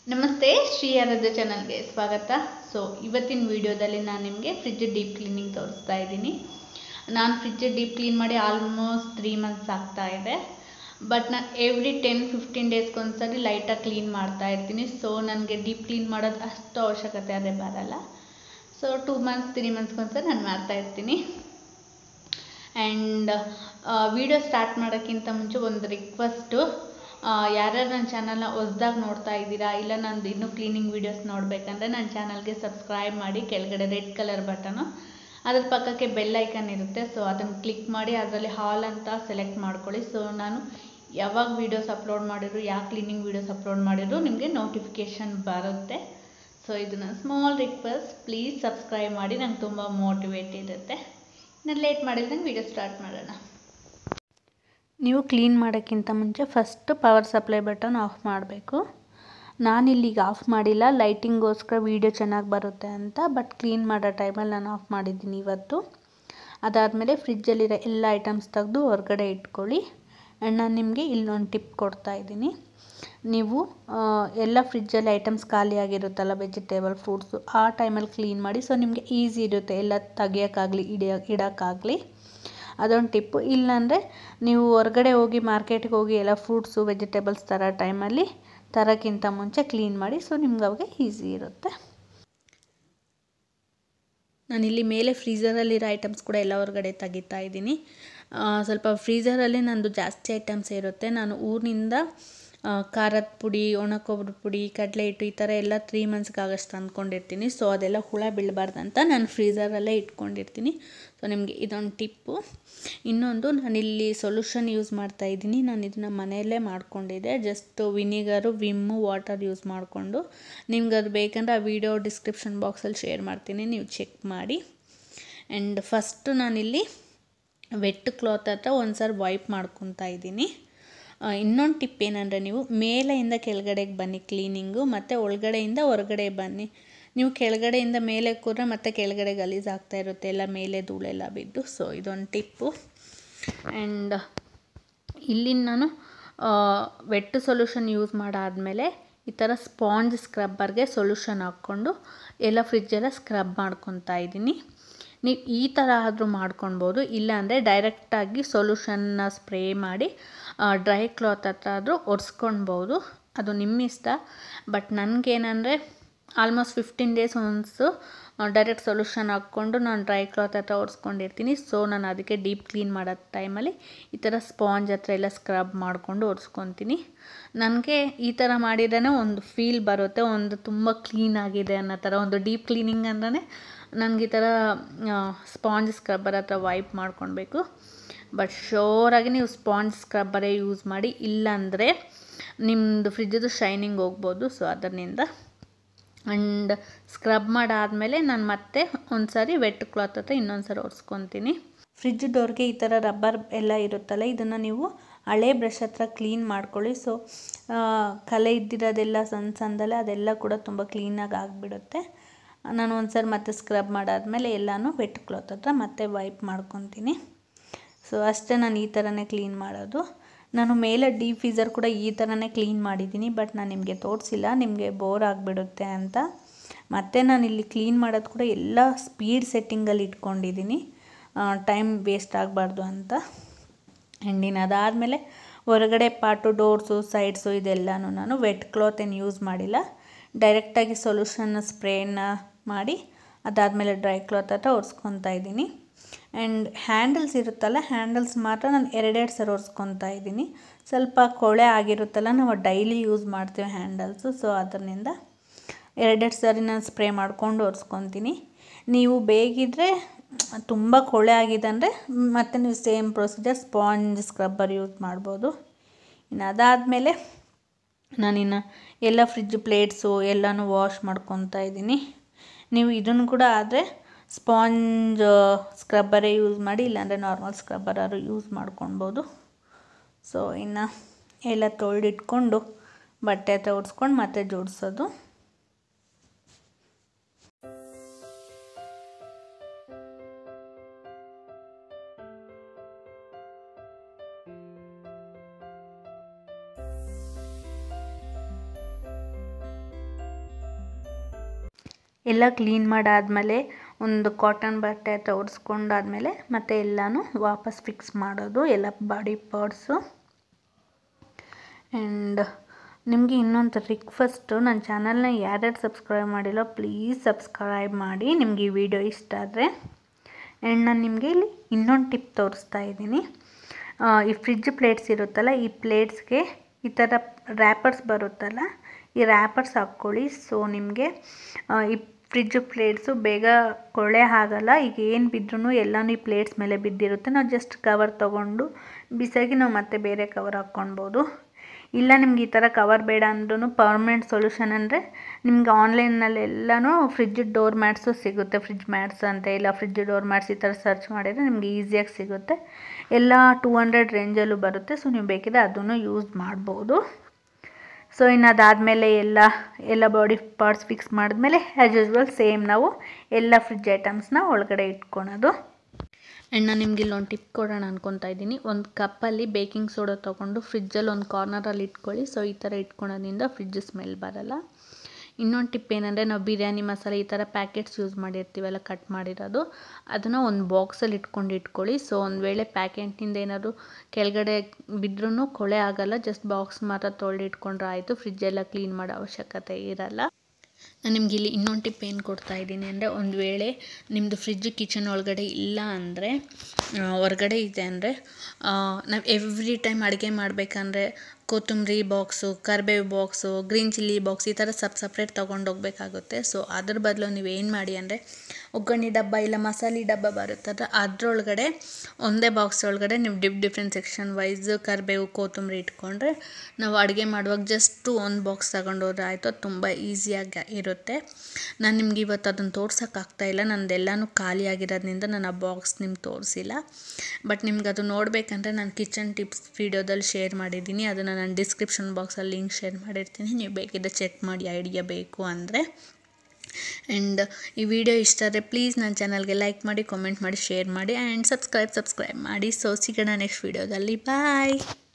ನಮಸ್ತೆ ಶ್ರೀ ಆರಾಧ್ಯ ಚಾನಲ್ಗೆ ಸ್ವಾಗತ ಸೊ ಇವತ್ತಿನ ವಿಡಿಯೋದಲ್ಲಿ ನಾನು ನಿಮಗೆ ಫ್ರಿಜ್ ಡೀಪ್ ಕ್ಲೀನಿಂಗ್ ತೋರಿಸ್ತಾ ಇದ್ದೀನಿ ನಾನು ಫ್ರಿಜ್ ಡೀಪ್ ಕ್ಲೀನ್ ಮಾಡಿ ಆಲ್ಮೋಸ್ಟ್ ತ್ರೀ ಮಂತ್ಸ್ ಆಗ್ತಾ ಇದೆ ಬಟ್ ನಾನು ಎವ್ರಿ ಟೆನ್ ಫಿಫ್ಟೀನ್ ಡೇಸ್ಗೊಂದ್ಸರಿ ಲೈಟಾಗಿ ಕ್ಲೀನ್ ಮಾಡ್ತಾ ಇರ್ತೀನಿ ಸೊ ನನಗೆ ಡೀಪ್ ಕ್ಲೀನ್ ಮಾಡೋದು ಅಷ್ಟು ಅವಶ್ಯಕತೆ ಅದೇ ಬರಲ್ಲ ಸೊ ಟೂ ಮಂತ್ಸ್ ತ್ರೀ ಮಂತ್ಸ್ಗೊಂದ್ಸರಿ ನಾನು ಮಾಡ್ತಾ ಇರ್ತೀನಿ ಆ್ಯಂಡ್ ವಿಡಿಯೋ ಸ್ಟಾರ್ಟ್ ಮಾಡೋಕ್ಕಿಂತ ಮುಂಚೆ ಒಂದು ರಿಕ್ವೆಸ್ಟು ಯಾರ್ಯಾರು ನನ್ನ ಚಾನಲ್ನ ಹೊಸ್ದಾಗಿ ನೋಡ್ತಾ ಇದ್ದೀರಾ ಇಲ್ಲ ನಂದು ಇನ್ನೂ ಕ್ಲೀನಿಂಗ್ ವೀಡಿಯೋಸ್ ನೋಡಬೇಕಂದ್ರೆ ನನ್ನ ಚಾನಲ್ಗೆ ಸಬ್ಸ್ಕ್ರೈಬ್ ಮಾಡಿ ಕೆಳಗಡೆ ರೆಡ್ ಕಲರ್ ಬಟನು ಅದ್ರ ಪಕ್ಕಕ್ಕೆ ಬೆಲ್ ಐಕನ್ ಇರುತ್ತೆ ಸೊ ಅದನ್ನು ಕ್ಲಿಕ್ ಮಾಡಿ ಅದರಲ್ಲಿ ಹಾಲ್ ಅಂತ ಸೆಲೆಕ್ಟ್ ಮಾಡ್ಕೊಳ್ಳಿ ಸೊ ನಾನು ಯಾವಾಗ ವೀಡಿಯೋಸ್ ಅಪ್ಲೋಡ್ ಮಾಡಿದ್ರು ಯಾವ ಕ್ಲೀನಿಂಗ್ ವೀಡಿಯೋಸ್ ಅಪ್ಲೋಡ್ ಮಾಡಿದ್ರು ನಿಮಗೆ ನೋಟಿಫಿಕೇಷನ್ ಬರುತ್ತೆ ಸೊ ಇದು ನನ್ನ ಸ್ಮಾಲ್ ರಿಕ್ವೆಸ್ಟ್ ಪ್ಲೀಸ್ ಸಬ್ಸ್ಕ್ರೈಬ್ ಮಾಡಿ ನಂಗೆ ತುಂಬ ಮೋಟಿವೇಟ್ ಇರುತ್ತೆ ನಾನು ಲೇಟ್ ಮಾಡಿಲ್ದಂಗೆ ವೀಡಿಯೋ ಸ್ಟಾರ್ಟ್ ಮಾಡೋಣ ನೀವು ಕ್ಲೀನ್ ಮಾಡೋಕ್ಕಿಂತ ಮುಂಚೆ first power supply button off ಮಾಡಬೇಕು ನಾನಿಲ್ಲಿಗ ಆಫ್ ಮಾಡಿಲ್ಲ ಲೈಟಿಂಗೋಸ್ಕರ ವೀಡಿಯೋ ಚೆನ್ನಾಗಿ ಬರುತ್ತೆ ಅಂತ ಬಟ್ ಕ್ಲೀನ್ ಮಾಡೋ ಟೈಮಲ್ಲಿ ನಾನು ಆಫ್ ಮಾಡಿದ್ದೀನಿ ಇವತ್ತು ಅದಾದಮೇಲೆ ಫ್ರಿಜ್ಜಲ್ಲಿರೋ ಎಲ್ಲ ಐಟಮ್ಸ್ ತೆಗೆದು ಹೊರಗಡೆ ಇಟ್ಕೊಳ್ಳಿ ಆ್ಯಂಡ್ ನಾನು ನಿಮಗೆ ಇಲ್ಲೊಂದು ಟಿಪ್ ಕೊಡ್ತಾ ಇದ್ದೀನಿ ನೀವು ಎಲ್ಲ ಫ್ರಿಜ್ಜಲ್ಲಿ ಐಟಮ್ಸ್ ಖಾಲಿ ಆಗಿರುತ್ತಲ್ಲ ವೆಜಿಟೇಬಲ್ ಫ್ರೂಟ್ಸು ಆ ಟೈಮಲ್ಲಿ ಕ್ಲೀನ್ ಮಾಡಿ ಸೊ ನಿಮಗೆ ಈಸಿ ಇರುತ್ತೆ ಎಲ್ಲ ತೆಗಿಯೋಕ್ಕಾಗಲಿ ಇಡಿಯೋ ಇಡೋಕ್ಕಾಗಲಿ ಅದೊಂದು ಟಿಪ್ಪು ಇಲ್ಲಾಂದರೆ ನೀವು ಹೊರಗಡೆ ಹೋಗಿ ಮಾರ್ಕೆಟ್ಗೆ ಹೋಗಿ ಎಲ್ಲ ಫ್ರೂಟ್ಸು ವೆಜಿಟೇಬಲ್ಸ್ ತರೋ ಟೈಮಲ್ಲಿ ತರೋಕ್ಕಿಂತ ಮುಂಚೆ ಕ್ಲೀನ್ ಮಾಡಿ ಸೊ ನಿಮ್ಗೆ ಅವಾಗ ಈಸಿ ಇರುತ್ತೆ ನಾನಿಲ್ಲಿ ಮೇಲೆ ಫ್ರೀಝರಲ್ಲಿರೋ ಐಟಮ್ಸ್ ಕೂಡ ಎಲ್ಲ ಹೊರಗಡೆ ತೆಗಿತಾ ಇದ್ದೀನಿ ಸ್ವಲ್ಪ ಫ್ರೀಝರಲ್ಲಿ ನಂದು ಜಾಸ್ತಿ ಐಟಮ್ಸ್ ಇರುತ್ತೆ ನಾನು ಊರಿನಿಂದ ಖಾರದ ಪುಡಿ ಒಣ ಕೊಬ್ಬರಿ ಪುಡಿ ಕಡಲೆ ಹಿಟ್ಟು ಈ ಥರ ಎಲ್ಲ ತ್ರೀ ಮಂತ್ಸ್ಗೆ ಆಗಷ್ಟು ತಂದ್ಕೊಂಡಿರ್ತೀನಿ ಸೊ ಅದೆಲ್ಲ ಹುಳ ಬೀಳಬಾರ್ದಂತ ನಾನು ಫ್ರೀಝರಲ್ಲೇ ಇಟ್ಕೊಂಡಿರ್ತೀನಿ ಸೊ ನಿಮಗೆ ಇದೊಂದು ಟಿಪ್ಪು ಇನ್ನೊಂದು ನಾನಿಲ್ಲಿ ಸೊಲ್ಯೂಷನ್ ಯೂಸ್ ಮಾಡ್ತಾ ಇದ್ದೀನಿ ನಾನು ಇದನ್ನ ಮನೆಯಲ್ಲೇ ಮಾಡ್ಕೊಂಡಿದ್ದೆ just vinegar Vim water use ಮಾಡಿಕೊಂಡು ನಿಮ್ಗೆ ಅದು ಬೇಕಂದ್ರೆ ಆ ವಿಡಿಯೋ ಡಿಸ್ಕ್ರಿಪ್ಷನ್ ಬಾಕ್ಸಲ್ಲಿ ಶೇರ್ ಮಾಡ್ತೀನಿ ನೀವು ಚೆಕ್ ಮಾಡಿ ಆ್ಯಂಡ್ ಫಸ್ಟು ನಾನಿಲ್ಲಿ ವೆಟ್ ಕ್ಲಾತ್ ಹತ್ರ ಒಂದು ಸರಿ ವೈಪ್ ಮಾಡ್ಕೊತಾ ಇದ್ದೀನಿ ಇನ್ನೊಂದು ಟಿಪ್ ಏನಂದರೆ ನೀವು ಮೇಲೆಯಿಂದ ಕೆಳಗಡೆಗೆ ಬನ್ನಿ ಕ್ಲೀನಿಂಗು ಮತ್ತು ಒಳಗಡೆಯಿಂದ ಹೊರಗಡೆ ಬನ್ನಿ ನೀವು ಕೆಳಗಡೆಯಿಂದ ಮೇಲೆ ಕೂರೆ ಮತ್ತೆ ಕೆಳಗಡೆ ಗಲೀಜು ಆಗ್ತಾ ಇರುತ್ತೆ ಎಲ್ಲ ಮೇಲೆ ಧೂಳೆಲ್ಲ ಬಿದ್ದು ಸೊ ಇದೊಂದು ಟಿಪ್ಪು ಆ್ಯಂಡ್ ಇಲ್ಲಿ ನಾನು ವೆಟ್ ಸೊಲ್ಯೂಷನ್ ಯೂಸ್ ಮಾಡಾದಮೇಲೆ ಈ ಥರ ಸ್ಪಾಂಜ್ ಸ್ಕ್ರಬ್ಬರ್ಗೆ ಸೊಲ್ಯೂಷನ್ ಹಾಕ್ಕೊಂಡು ಎಲ್ಲ ಫ್ರಿಜ್ಜೆಲ್ಲ ಸ್ಕ್ರಬ್ ಮಾಡ್ಕೊತಾ ಇದ್ದೀನಿ ನೀವು ಈ ಥರ ಆದರೂ ಮಾಡ್ಕೊಳ್ಬೋದು ಇಲ್ಲಾಂದರೆ ಡೈರೆಕ್ಟಾಗಿ ಸೊಲ್ಯೂಷನ್ನ ಸ್ಪ್ರೇ ಮಾಡಿ ಡ್ರೈ ಕ್ಲಾತ್ ಹತ್ರ ಆದರೂ ಒರೆಸ್ಕೊಳ್ಬೋದು ಅದು ನಿಮ್ಮ ಇಷ್ಟ ಬಟ್ ನನಗೇನಂದರೆ almost fifteen days once direct solution ಹಾಕ್ಕೊಂಡು ನಾನು ಡ್ರೈ ಕ್ಲಾತ್ ಹತ್ರ ಒರೆಸ್ಕೊಂಡಿರ್ತೀನಿ ಸೊ ನಾನು ಅದಕ್ಕೆ ಡೀಪ್ ಕ್ಲೀನ್ ಮಾಡೋ ಟೈಮಲ್ಲಿ ಈ ಥರ ಸ್ಪಾಂಜ್ ಹತ್ರ ಎಲ್ಲ ಸ್ಕ್ರಬ್ ಮಾಡಿಕೊಂಡು ಒರೆಸ್ಕೊತೀನಿ ನನಗೆ ಈ ಥರ ಮಾಡಿದ್ರೆ ಒಂದು ಫೀಲ್ ಬರುತ್ತೆ ಒಂದು ತುಂಬ ಕ್ಲೀನ್ ಆಗಿದೆ ಅನ್ನೋ ಥರ ಒಂದು ಡೀಪ್ ಕ್ಲೀನಿಂಗ್ ಅಂದ್ರೆ ನನಗೆ ಈ ಥರ ಸ್ಪಾಂಜ್ ಸ್ಕ್ರಬ್ಬರ್ ಹತ್ರ ವೈಪ್ ಮಾಡ್ಕೊಳ್ಬೇಕು ಬಟ್ ಶೋರಾಗಿ ನೀವು ಸ್ಪಾಂಜ್ ಸ್ಕ್ರಬ್ಬರೇ ಯೂಸ್ ಮಾಡಿ ಇಲ್ಲಾಂದರೆ ನಿಮ್ಮದು ಫ್ರಿಜ್ಜದು ಶೈನಿಂಗ್ ಹೋಗ್ಬೋದು ಸೊ ಅದರಿಂದ ಆ್ಯಂಡ್ ಸ್ಕ್ರಬ್ ಮಾಡಾದಮೇಲೆ ನಾನು ಮತ್ತೆ ಒಂದು ಸಾರಿ ವೆಟ್ ಕ್ಲಾತ್ ಹತ್ರ ಇನ್ನೊಂದು ಸಾರಿ ಒರೆಸ್ಕೊತೀನಿ ಫ್ರಿಜ್ ಡೋರ್ಗೆ ಈ ಥರ ರಬ್ಬರ್ ಎಲ್ಲ ಇರುತ್ತಲ್ಲ ಇದನ್ನು ನೀವು ಹಳೆ ಬ್ರಷ್ ಹತ್ರ ಕ್ಲೀನ್ ಮಾಡ್ಕೊಳ್ಳಿ ಸೊ ಕಲೆ ಇದ್ದಿರೋದೆಲ್ಲ ಸಣ್ಣ ಸಣ್ಣದಲ್ಲೇ ಅದೆಲ್ಲ ಕೂಡ ತುಂಬ ಕ್ಲೀನಾಗಿ ಆಗಿಬಿಡುತ್ತೆ ನಾನು ಒಂದು ಸರಿ ಮತ್ತೆ ಸ್ಕ್ರಬ್ ಮಾಡಾದಮೇಲೆ ಎಲ್ಲನೂ ವೆಟ್ ಕ್ಲಾತ್ ಹತ್ರ ಮತ್ತೆ ವೈಪ್ ಮಾಡ್ಕೊತೀನಿ ಸೊ ಅಷ್ಟೇ ನಾನು ಈ ಥರನೇ ಕ್ಲೀನ್ ಮಾಡೋದು ನಾನು ಮೇಲೆ ಡೀಪ್ ಫೀಸರ್ ಕೂಡ ಈ ಥರನೇ ಕ್ಲೀನ್ ಮಾಡಿದ್ದೀನಿ ಬಟ್ ನಾನು ನಿಮಗೆ ತೋರಿಸಿಲ್ಲ ನಿಮಗೆ ಬೋರ್ ಆಗಿಬಿಡುತ್ತೆ ಅಂತ ಮತ್ತು ನಾನು ಇಲ್ಲಿ ಕ್ಲೀನ್ ಮಾಡೋದು ಕೂಡ ಎಲ್ಲ ಸ್ಪೀಡ್ ಸೆಟ್ಟಿಂಗಲ್ಲಿ ಇಟ್ಕೊಂಡಿದ್ದೀನಿ ಟೈಮ್ ವೇಸ್ಟ್ ಆಗಬಾರ್ದು ಅಂತ ಆ್ಯಂಡ್ ಅದಾದಮೇಲೆ ಹೊರಗಡೆ ಪಾಟು ಡೋರ್ಸು ಸೈಡ್ಸು ಇದೆಲ್ಲನೂ ನಾನು ವೆಟ್ ಕ್ಲಾತ್ ಏನು ಯೂಸ್ ಮಾಡಿಲ್ಲ ಡೈರೆಕ್ಟಾಗಿ ಸೊಲ್ಯೂಷನ್ನ ಸ್ಪ್ರೇನ ಮಾಡಿ ಅದಾದಮೇಲೆ ಡ್ರೈ ಕ್ಲಾತ್ ಹತ್ರ ಒರೆಸ್ಕೊತಾ ಇದ್ದೀನಿ ಆ್ಯಂಡ್ ಹ್ಯಾಂಡಲ್ಸ್ ಇರುತ್ತಲ್ಲ ಹ್ಯಾಂಡಲ್ಸ್ ಮಾತ್ರ ನಾನು ಎರಡೆರಡು ಸರಿ ಒರೆಸ್ಕೊತಾ ಇದ್ದೀನಿ ಸ್ವಲ್ಪ ಕೊಳೆ ಆಗಿರುತ್ತಲ್ಲ ನಾವು ಡೈಲಿ ಯೂಸ್ ಮಾಡ್ತೀವಿ ಹ್ಯಾಂಡಲ್ಸು ಸೊ ಅದರಿಂದ ಎರಡೆರಡು ಸರಿ ನಾನು ಸ್ಪ್ರೇ ಮಾಡ್ಕೊಂಡು ಒರೆಸ್ಕೊತೀನಿ ನೀವು ಬೇಗಿದ್ರೆ ತುಂಬ ಕೊಳೆ ಆಗಿದೆ ಅಂದರೆ ಮತ್ತೆ ನೀವು same procedure sponge scrubber use ಮಾಡ್ಬೋದು ಇನ್ನು ಅದಾದಮೇಲೆ ನಾನಿನ್ನು ಎಲ್ಲ ಫ್ರಿಜ್ ಪ್ಲೇಟ್ಸು ಎಲ್ಲನೂ ವಾಶ್ ಮಾಡ್ಕೊತಾ ಇದ್ದೀನಿ ನೀವು ಇದನ್ನು ಕೂಡ ಆದರೆ ಸ್ಪಾಂಜ್ ಸ್ಕ್ರಬ್ಬರೇ ಯೂಸ್ ಮಾಡಿ ಇಲ್ಲಾಂದರೆ ನಾರ್ಮಲ್ ಸ್ಕ್ರಬ್ಬರಾದ್ರು ಯೂಸ್ ಮಾಡ್ಕೊಳ್ಬೋದು ಸೊ ಇನ್ನು ಎಲ್ಲ ತೊಳೆದಿಟ್ಕೊಂಡು ಬಟ್ಟೆ ಹತ್ರ ಒರೆಸ್ಕೊಂಡು ಮತ್ತೆ ಜೋಡಿಸೋದು ಎಲ್ಲ ಕ್ಲೀನ್ ಮಾಡಾದಮೇಲೆ ಒಂದು ಕಾಟನ್ ಬಟ್ಟೆ ಹತ್ರ ಒರೆಸ್ಕೊಂಡಾದ್ಮೇಲೆ ಮತ್ತೆ ಎಲ್ಲನೂ ವಾಪಸ್ ಫಿಕ್ಸ್ ಮಾಡೋದು ಎಲ್ಲ ಬಾಡಿ ಪಾರ್ಟ್ಸು ಆ್ಯಂಡ್ ನಿಮಗೆ ಇನ್ನೊಂದು ರಿಕ್ವೆಸ್ಟು ನನ್ನ ಚಾನಲ್ನ ಯಾರ್ಯಾರು ಸಬ್ಸ್ಕ್ರೈಬ್ ಮಾಡಿಲ್ಲ ಪ್ಲೀಸ್ ಸಬ್ಸ್ಕ್ರೈಬ್ ಮಾಡಿ ನಿಮಗೆ ಈ ವಿಡಿಯೋ ಇಷ್ಟ ಆದರೆ ಆ್ಯಂಡ್ ನಾನು ನಿಮಗೆ ಇಲ್ಲಿ ಇನ್ನೊಂದು ಟಿಪ್ ತೋರಿಸ್ತಾ ಇದ್ದೀನಿ ಈ ಫ್ರಿಜ್ ಪ್ಲೇಟ್ಸ್ ಇರುತ್ತಲ್ಲ ಈ ಪ್ಲೇಟ್ಸ್ಗೆ ಈ ಥರ ರ್ಯಾಪರ್ಸ್ ಬರುತ್ತಲ್ಲ ಈ ರ್ಯಾಪರ್ಸ್ ಹಾಕ್ಕೊಳ್ಳಿ ಸೊ ನಿಮಗೆ ಈ ಫ್ರಿಜ್ ಪ್ಲೇಟ್ಸು ಬೇಗ ಕೊಳೆ ಆಗಲ್ಲ ಈಗ ಏನು ಬಿದ್ದರೂ ಎಲ್ಲನೂ ಈ ಪ್ಲೇಟ್ಸ್ ಮೇಲೆ ಬಿದ್ದಿರುತ್ತೆ ನಾವು ಜಸ್ಟ್ ಕವರ್ ತೊಗೊಂಡು ಬಿಸಾಗಿ ನಾವು ಮತ್ತೆ ಬೇರೆ ಕವರ್ ಹಾಕ್ಕೊಳ್ಬೋದು ಇಲ್ಲ ನಿಮ್ಗೆ ಈ ಥರ ಕವರ್ ಬೇಡ ಅಂದ್ರೂ ಪರ್ಮನೆಂಟ್ ಸೊಲ್ಯೂಷನ್ ಅಂದರೆ ನಿಮ್ಗೆ ಆನ್ಲೈನಲ್ಲೆಲ್ಲನೂ ಫ್ರಿಜ್ ಡೋರ್ ಮ್ಯಾಟ್ಸು ಸಿಗುತ್ತೆ ಫ್ರಿಜ್ ಮ್ಯಾಟ್ಸ್ ಅಂತ ಇಲ್ಲ ಫ್ರಿಜ್ ಡೋರ್ ಮ್ಯಾಟ್ಸ್ ಈ ಥರ ಸರ್ಚ್ ಮಾಡಿದರೆ ನಿಮಗೆ ಈಸಿಯಾಗಿ ಸಿಗುತ್ತೆ ಎಲ್ಲ ಟೂ ಹಂಡ್ರೆಡ್ ರೇಂಜಲ್ಲೂ ಬರುತ್ತೆ ಸೊ ನೀವು ಬೇಕಿದ್ರೆ ಅದನ್ನು ಯೂಸ್ ಮಾಡ್ಬೋದು ಸೊ ಇನ್ನು ಅದಾದಮೇಲೆ ಎಲ್ಲ ಎಲ್ಲ ಬಾಡಿ ಪಾರ್ಟ್ಸ್ ಫಿಕ್ಸ್ ಮಾಡಿದ್ಮೇಲೆ ಆ್ಯಸ್ ಯೂಸ್ವಲ್ ಸೇಮ್ ನಾವು ಎಲ್ಲ ಫ್ರಿಜ್ ಐಟಮ್ಸ್ನ ಒಳಗಡೆ ಇಟ್ಕೊಳೋದು ಆ್ಯಂಡ್ ನಾನು ನಿಮ್ಗೆ ಇಲ್ಲೊಂದು ಟಿಪ್ ಕೊಡೋಣ ಅನ್ಕೊತಾ ಇದ್ದೀನಿ ಒಂದು ಕಪ್ಪಲ್ಲಿ ಬೇಕಿಂಗ್ ಸೋಡಾ ತೊಗೊಂಡು ಫ್ರಿಜ್ಜಲ್ಲಿ ಒಂದು ಕಾರ್ನರಲ್ಲಿ ಇಟ್ಕೊಳ್ಳಿ ಸೊ ಈ ಥರ ಇಟ್ಕೊಳೋದ್ರಿಂದ ಫ್ರಿಜ್ ಸ್ಮೆಲ್ ಬರಲ್ಲ ಇನ್ನೊಂದು ಟಿಪ್ ಏನಂದರೆ ನಾವು ಬಿರಿಯಾನಿ ಮಸಾಲೆ ಈ ಥರ ಪ್ಯಾಕೆಟ್ಸ್ ಯೂಸ್ ಮಾಡಿರ್ತೀವಲ್ಲ ಕಟ್ ಮಾಡಿರೋದು ಅದನ್ನು ಒಂದು ಬಾಕ್ಸಲ್ಲಿ ಇಟ್ಕೊಂಡು ಇಟ್ಕೊಳ್ಳಿ ಸೊ ಒಂದು ವೇಳೆ ಪ್ಯಾಕೆಟ್ನಿಂದ ಏನಾದರೂ ಕೆಳಗಡೆ ಬಿದ್ರೂ ಕೊಳೆ ಆಗಲ್ಲ ಜಸ್ಟ್ ಬಾಕ್ಸ್ ಮಾತ್ರ ತೊಳೆದು ಇಟ್ಕೊಂಡ್ರೆ ಆಯಿತು ಫ್ರಿಜ್ಜೆಲ್ಲ ಕ್ಲೀನ್ ಮಾಡೋ ಅವಶ್ಯಕತೆ ಇರಲ್ಲ ನಾನು ನಿಮ್ಗೆ ಇಲ್ಲಿ ಇನ್ನೊಂದು ಟಿಪ್ ಏನು ಕೊಡ್ತಾ ಇದ್ದೀನಿ ಅಂದರೆ ಒಂದು ವೇಳೆ ನಿಮ್ಮದು ಫ್ರಿಜ್ ಕಿಚನ್ ಒಳಗಡೆ ಇಲ್ಲ ಅಂದರೆ ಹೊರಗಡೆ ಇದೆ ಅಂದರೆ ನಾವು ಎವ್ರಿ ಟೈಮ್ ಅಡುಗೆ ಮಾಡಬೇಕಂದ್ರೆ ಕೊತ್ತಂಬರಿ ಬಾಕ್ಸು ಕರಿಬೇವು ಬಾಕ್ಸು ಗ್ರೀನ್ ಚಿಲ್ಲಿ ಬಾಕ್ಸ್ ಈ ಥರ ಸಪ್ ಸಪ್ರೇಟ್ ತೊಗೊಂಡು ಹೋಗ್ಬೇಕಾಗುತ್ತೆ ಸೊ ಅದ್ರ ಬದಲು ನೀವು ಏನು ಮಾಡಿ ಅಂದರೆ ಒಗ್ಗರಣೆ ಡಬ್ಬ ಇಲ್ಲ ಮಸಾಲೆ ಡಬ್ಬ ಬರುತ್ತಲ್ಲ ಅದರೊಳಗಡೆ ಒಂದೇ ಬಾಕ್ಸ್ ಒಳಗಡೆ ನೀವು ಡಿಫ್ ಡಿಫ್ರೆಂಟ್ ಸೆಕ್ಷನ್ ವೈಸ್ ಕರಿಬೇವು ಕೊತ್ತಂಬರಿ ಇಟ್ಕೊಂಡ್ರೆ ನಾವು ಅಡುಗೆ ಮಾಡುವಾಗ ಜಸ್ಟು ಒಂದು ಬಾಕ್ಸ್ ತಗೊಂಡೋದ್ರೆ ಆಯಿತು ಅದು ತುಂಬ ಈಸಿಯಾಗಿ ಇರುತ್ತೆ ನಾನು ನಿಮ್ಗೆ ಇವತ್ತು ಅದನ್ನು ತೋರ್ಸೋಕ್ಕಾಗ್ತಾಯಿಲ್ಲ ನಂದೆಲ್ಲನೂ ಖಾಲಿ ಆಗಿರೋದ್ರಿಂದ ನಾನು ಆ ಬಾಕ್ಸ್ ನಿಮ್ಗೆ ತೋರಿಸಿಲ್ಲ ಬಟ್ ನಿಮ್ಗೆ ಅದು ನೋಡಬೇಕಂದ್ರೆ ನಾನು ಕಿಚನ್ ಟಿಪ್ಸ್ ವೀಡಿಯೋದಲ್ಲಿ ಶೇರ್ ಮಾಡಿದ್ದೀನಿ ಅದನ್ನು ನಾನು ಡಿಸ್ಕ್ರಿಪ್ಷನ್ ಬಾಕ್ಸಲ್ಲಿ ಲಿಂಕ್ ಶೇರ್ ಮಾಡಿರ್ತೀನಿ ನೀವು ಬೇಕಿದ್ದರೆ ಚೆಕ್ ಮಾಡಿ ಐಡಿಯಾ ಬೇಕು ಅಂದರೆ ಆ್ಯಂಡ್ ಈ ವಿಡಿಯೋ ಇಷ್ಟ ಆದರೆ ಪ್ಲೀಸ್ ನನ್ನ ಚಾನಲ್ಗೆ ಲೈಕ್ ಮಾಡಿ ಕಾಮೆಂಟ್ ಮಾಡಿ ಶೇರ್ ಮಾಡಿ ಆ್ಯಂಡ್ ಸಬ್ಸ್ಕ್ರೈಬ್ ಸಬ್ಸ್ಕ್ರೈಬ್ ಮಾಡಿ ಸೊ ಸಿಗೋಣ ನೆಕ್ಸ್ಟ್ ವೀಡಿಯೋದಲ್ಲಿ ಬಾಯ್